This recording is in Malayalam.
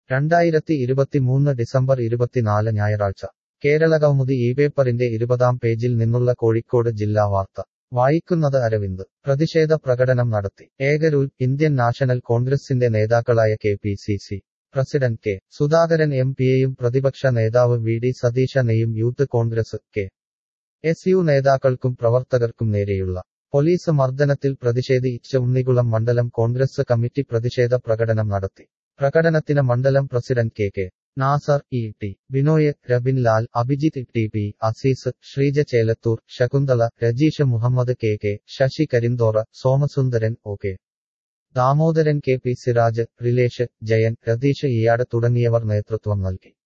രണ്ടായിരത്തി ഇരുപത്തിമൂന്ന് ഡിസംബർ ഇരുപത്തിനാല് ഞായറാഴ്ച കേരള കൗമുദി ഈ പേപ്പറിന്റെ ഇരുപതാം പേജിൽ നിന്നുള്ള കോഴിക്കോട് ജില്ലാ വാർത്ത വായിക്കുന്നത് അരവിന്ദ് പ്രതിഷേധ പ്രകടനം നടത്തി ഏകരൂൽ ഇന്ത്യൻ നാഷണൽ കോൺഗ്രസിന്റെ നേതാക്കളായ K P C C president K Sudhakaran M പിയെയും പ്രതിപക്ഷ നേതാവ് വി ഡി സതീശനെയും youth Congress K S U നേതാക്കൾക്കും പ്രവർത്തകർക്കും നേരെയുള്ള പോലീസ് മർദ്ദനത്തിൽ പ്രതിഷേധിച്ച ഉണ്ണികുളം മണ്ഡലം കോൺഗ്രസ് കമ്മിറ്റി പ്രതിഷേധ പ്രകടനം നടത്തി പ്രകടനത്തിന് മണ്ഡലം president K K Nasar E T Binoy Rabin Lal Abhijith T P Azeez Sreeja Chelathur Shakunthala Rajeesh Muhammad K K Sasi Karinthora Somasundaran O K Damodaran K P Siraj Relesh Jayan Ratheesh Iyad തുടങ്ങിയവർ നേതൃത്വം നൽകി